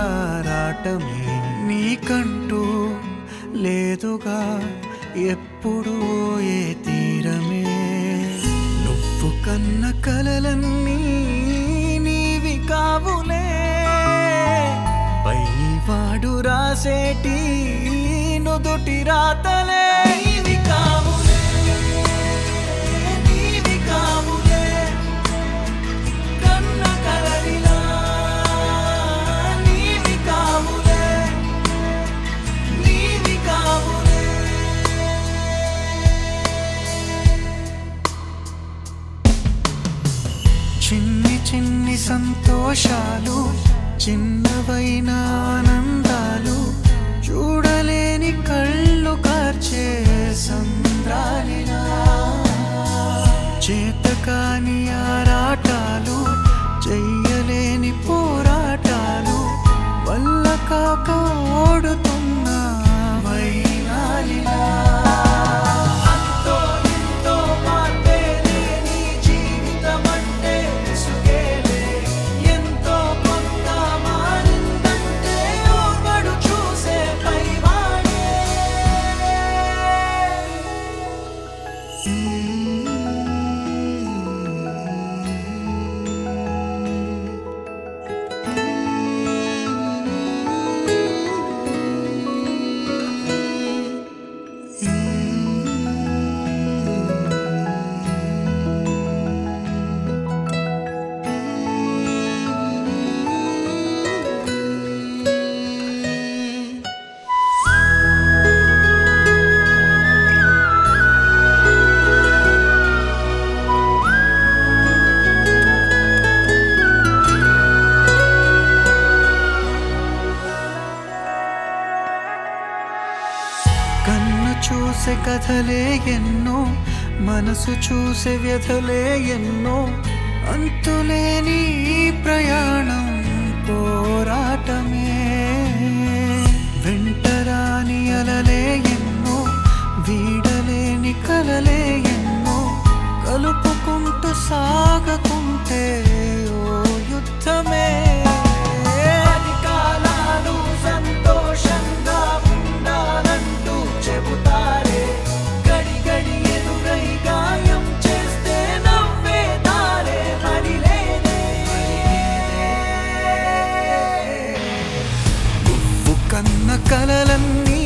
ఆరాటమే నీకంటూ లేదుగా ఎప్పుడు ఏ తీరమే నువ్వు కన్న కలలన్నీ నీవి కావులే పైవాడు రాసేటి నుదుటి రాతలే నీవి కావులే నీవి కావులే కన్న కలలిలా నీవి కావులే నీవి కావులే చిన్ని చిన్ని సంతోషాలు చిన్నవైన ఆనందాలు చూడలేని కళ్ళు కార్చే సంద్రాలిలా చేతకాని ఆరాటాలు చెయ్యలేని పోరాటాలు వల్ల కాక ఓడుతున్న వైనాలిలా అంతో ఎంతో మార్పే లేని జీవితమంటే విసుగేలే. ఎంతో కొంత మారిందంటే ఓర్వడు చూసే పైవాడే. కన్ను చూసే కథలే ఎన్నో మనసు చూసే వ్యధలే ఎన్నో అంతులేని ఈ ప్రయాణం పోరాటమే వెంటరాని అలలే ఎన్నో వీడలేని కలలే ఎన్నో కలుపుకుంటూ సాగకుంటే ఓ యుద్ధమే అధికాలాలు సంతోషంగా ఉండాలంటూ చెబుతారే గడి గడి ఎదురై గాయం చేస్తే నవ్వే దారే మరి లేదే నువ్వు కన్న కలలన్నీ